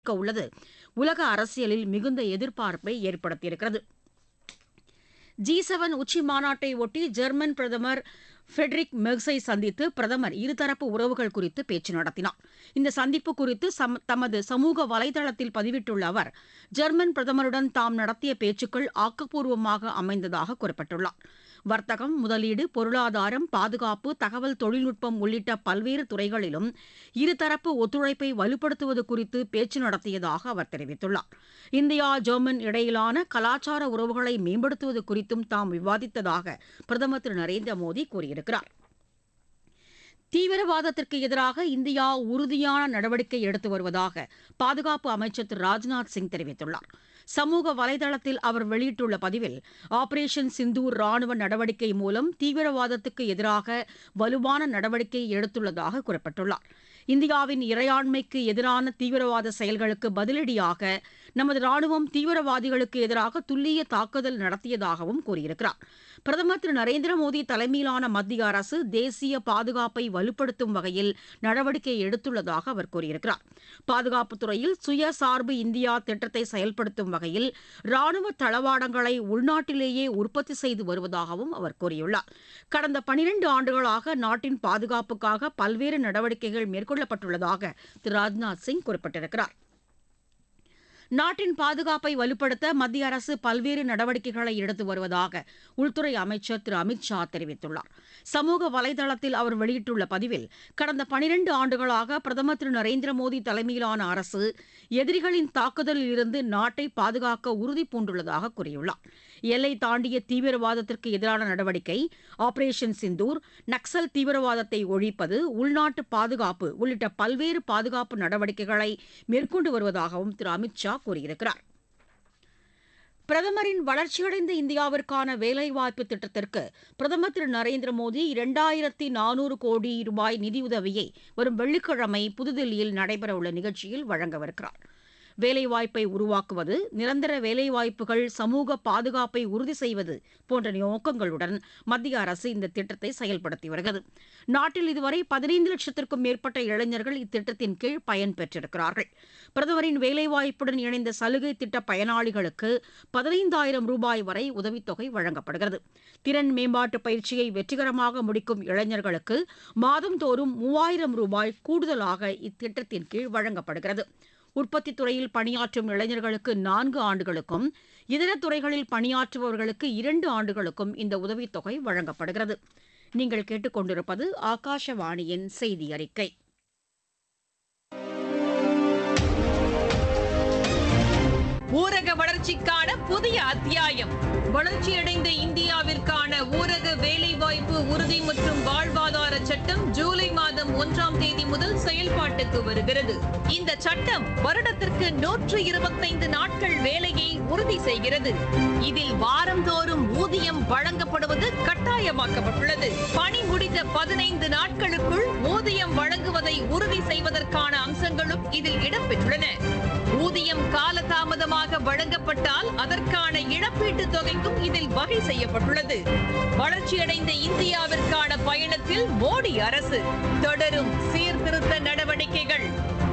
உள்ளது உலக அரசியலில் மிகுந்த எதிர்பார்ப்பை ஏற்படுத்தியிருக்கிறது ஜி செவன் உச்சி மாநாட்டை ஒட்டி ஜெர்மன் பிரதமர் ஃபெடரிக் மெர்ஸை சந்தித்து பிரதமர் இருதரப்பு உறவுகள் குறித்து பேச்சு நடத்தினார் இந்த சந்திப்பு குறித்து சம்- தமது சமூக வலைதளத்தில் பதிவிட்டுள்ள அவர் ஜெர்மன் பிரதமருடன் தாம் நடத்திய பேச்சுக்கள் ஆக்கப்பூர்வமாக அமைந்ததாக குறிப்பிட்டுள்ளார் வர்த்தகம் முதலீடு பொருளாதாரம் பாதுகாப்பு தகவல் தொழில்நுட்பம் உள்ளிட்ட பல்வேறு துறைகளிலும் இருதரப்பு ஒத்துழைப்பை வலுப்படுத்துவது குறித்து பேச்சு நடத்தியதாக அவர் தெரிவித்துள்ளார் இந்தியா ஜெர்மன் இடையிலான கலாச்சார உறவுகளை மேம்படுத்துவது குறித்தும் தாம் விவாதித்ததாக பிரதமர் திரு நரேந்திர மோடி கூறியிருக்கிறார் தீவிரவாதத்திற்கு எதிராக இந்தியா உறுதியான நடவடிக்கை எடுத்து வருவதாக பாதுகாப்பு அமைச்சர் திரு ராஜ்நாத் சிங் தெரிவித்துள்ளார் சமூக வலைதளத்தில் அவர் வெளியிட்டுள்ள பதிவில் ஆபரேஷன் சிந்தூர் ராணுவ நடவடிக்கை மூலம் தீவிரவாதத்துக்கு எதிராக வலுவான நடவடிக்கை எடுத்துள்ளதாக குறிப்பிட்டுள்ளார் இந்தியாவின் இறையாண்மைக்கு எதிரான தீவிரவாத செயல்களுக்கு பதிலடியாக நமது ராணுவம் தீவிரவாதிகளுக்கு எதிராக துல்லிய தாக்குதல் நடத்தியதாகவும் கூறியிருக்கிறார் பிரதமர் திரு நரேந்திர மோடி தலைமையிலான மத்திய அரசு தேசிய பாதுகாப்பை வலுப்படுத்தும் வகையில் நடவடிக்கை எடுத்துள்ளதாக அவர் கூறியிருக்கிறார் பாதுகாப்புத் துறையில் சுயசார்பு இந்தியா திட்டத்தை செயல்படுத்தும் வகையில் ராணுவ தளவாடங்களை உள்நாட்டிலேயே உற்பத்தி செய்து வருவதாகவும் அவர் கூறியுள்ளார் கடந்த பனிரெண்டு ஆண்டுகளாக நாட்டின் பாதுகாப்புக்காக பல்வேறு நடவடிக்கைகள் மேற்கொள்ளப்பட்டுள்ளதாக திரு ராஜ்நாத் சிங் குறிப்பிட்டிருக்கிறார் நாட்டின் பாதுகாப்பை வலுப்படுத்த மத்திய அரசு பல்வேறு நடவடிக்கைகளை எடுத்து வருவதாக உள்துறை அமைச்சர் திரு அமித் ஷா தெரிவித்துள்ளார் சமூக வலைதளத்தில் அவர் வெளியிட்டுள்ள பதிவில் கடந்த பனிரெண்டு ஆண்டுகளாக பிரதமர் திரு நரேந்திர மோடி தலைமையிலான அரசு எதிரிகளின் தாக்குதலில் இருந்து நாட்டை பாதுகாக்க உறுதி பூண்டுள்ளதாக கூறியுள்ளார் எல்லை தாண்டிய தீவிரவாதத்திற்கு எதிரான நடவடிக்கை ஆபரேஷன் சிந்தூர் நக்சல் தீவிரவாதத்தை ஒழிப்பது உள்நாட்டு பாதுகாப்பு உள்ளிட்ட பல்வேறு பாதுகாப்பு நடவடிக்கைகளை மேற்கொண்டு வருவதாகவும் திரு அமித் ஷா கூறியிருக்கிறார் பிரதமரின் வளர்ச்சியடைந்த இந்தியாவிற்கான வேலைவாய்ப்பு திட்டத்திற்கு பிரதமர் திரு நரேந்திர மோடி இரண்டாயிரத்தி நானூறு கோடி ரூபாய் நிதியுதவியை வரும் வெள்ளிக்கிழமை புதுதில்லியில் நடைபெறவுள்ள நிகழ்ச்சியில் வழங்கவிருக்கிறார் வேலைவாய்ப்பை உருவாக்குவது நிரந்தர வேலைவாய்ப்புகள் சமூக பாதுகாப்பை உறுதி செய்வது போன்ற நோக்கங்களுடன் மத்திய அரசு இந்த திட்டத்தை செயல்படுத்தி வருகிறது நாட்டில் இதுவரை பதினைந்து லட்சத்திற்கும் மேற்பட்ட இளைஞர்கள் இத்திட்டத்தின் கீழ் பயன்பெற்றிருக்கிறார்கள் பிரதமரின் வேலைவாய்ப்புடன் இணைந்த சலுகை திட்ட பயனாளிகளுக்கு பதினைந்தாயிரம் ரூபாய் வரை உதவித்தொகை வழங்கப்படுகிறது திறன் மேம்பாட்டு பயிற்சியை வெற்றிகரமாக முடிக்கும் இளைஞர்களுக்கு மாதந்தோறும் மூவாயிரம் ரூபாய் கூடுதலாக இத்திட்டத்தின் கீழ் வழங்கப்படுகிறது உற்பத்தித் துறையில் பணியாற்றும் இளைஞர்களுக்கு நான்கு ஆண்டுகளுக்கும் இதர துறைகளில் பணியாற்றுபவர்களுக்கு இரண்டு ஆண்டுகளுக்கும் இந்த உதவித்தொகை வழங்கப்படுகிறது நீங்கள் கேட்டுக்கொண்டிருப்பது ஆகாஷவாணியின் செய்தி அறிக்கை ஊரக வளர்ச்சிக்கான புதிய அத்தியாயம் வளர்ச்சியடைந்த இந்தியாவிற்கான ஊரக வேலைவாய்ப்பு உறுதி மற்றும் வாழ்வாதார சட்டம் ஜூலை மாதம் ஒன்றாம் தேதி முதல் செயல்பாட்டுக்கு வருகிறது இந்த சட்டம் வருடத்திற்கு நூற்று இருபத்தைந்து நாட்கள் வேலையை உறுதி செய்கிறது இதில் வாரந்தோறும் ஊதியம் வழங்கப்படுவது கட்டாயமாக்கப்பட்டுள்ளது பணி முடிந்த பதினைந்து நாட்களுக்குள் ஊதியம் வழங்குவதை உறுதி செய்வதற்கான அம்சங்களும் இதில் இடம்பெற்றுள்ளன ஊதியம் காலதாமதமாக வழங்கப்பட்டால் அதற்கான இழப்பீட்டுத் தொகைக்கும் இதில் வகை செய்யப்பட்டுள்ளது வளர்ச்சியடைந்த இந்தியாவிற்கான பயணத்தில் மோடி அரசு தொடரும் சீர்திருத்த நடவடிக்கைகள்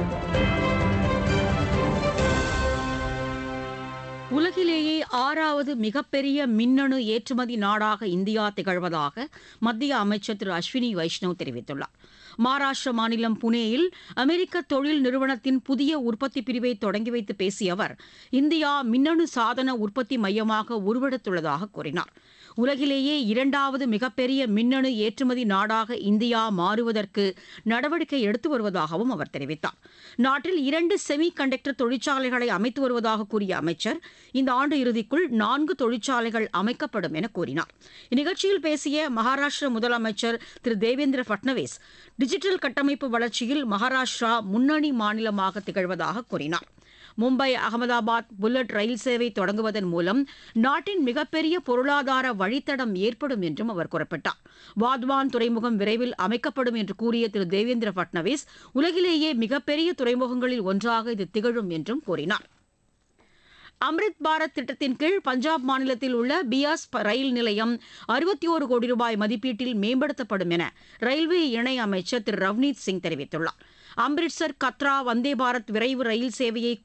உலகிலேயே ஆறாவது மிகப்பெரிய மின்னணு ஏற்றுமதி நாடாக இந்தியா திகழ்வதாக மத்திய அமைச்சர் திரு அஸ்வினி வைஷ்ணவ் தெரிவித்துள்ளார் மகாராஷ்டிர மாநிலம் புனேயில் அமெரிக்க தொழில் நிறுவனத்தின் புதிய உற்பத்தி பிரிவை தொடங்கி வைத்து பேசிய அவர் இந்தியா மின்னணு சாதன உற்பத்தி மையமாக உருவெடுத்துள்ளதாக கூறினார் உலகிலேயே இரண்டாவது மிகப்பெரிய மின்னணு ஏற்றுமதி நாடாக இந்தியா மாறுவதற்கு நடவடிக்கை எடுத்து வருவதாகவும் அவர் தெரிவித்தார் நாட்டில் இரண்டு செமி கண்டக்டர் தொழிற்சாலைகளை அமைத்து வருவதாக கூறிய அமைச்சர் இந்த ஆண்டு இறுதிக்குள் நான்கு தொழிற்சாலைகள் அமைக்கப்படும் என கூறினார் இந்நிகழ்ச்சியில் பேசிய மகாராஷ்டிர முதலமைச்சர் திரு தேவேந்திர பட்னவிஸ் டிஜிட்டல் கட்டமைப்பு வளர்ச்சியில் மகாராஷ்டிரா முன்னணி மாநிலமாக திகழ்வதாக கூறினார் மும்பை அகமதாபாத் புல்லட் ரயில் சேவை தொடங்குவதன் மூலம் நாட்டின் மிகப்பெரிய பொருளாதார வழித்தடம் ஏற்படும் என்றும் அவர் குறிப்பிட்டார் வாத்வான் துறைமுகம் விரைவில் அமைக்கப்படும் என்று கூறிய திரு தேவேந்திர பட்னவிஸ் உலகிலேயே மிகப்பெரிய துறைமுகங்களில் ஒன்றாக இது திகழும் என்றும் கூறினார் அம்ரித் பாரத் திட்டத்தின் கீழ் பஞ்சாப் மாநிலத்தில் உள்ள பியாஸ் ப- ரயில் நிலையம் அறுபத்தி ஒரு கோடி ரூபாய் மதிப்பீட்டில் மேம்படுத்தப்படும் என ரயில்வே இணை அமைச்சர் திரு ரவ்னீத் சிங் தெரிவித்துள்ளார் அம்ரிட்சர் கத்ரா வந்தே பாரத் விரைவு ரயில் சேவையை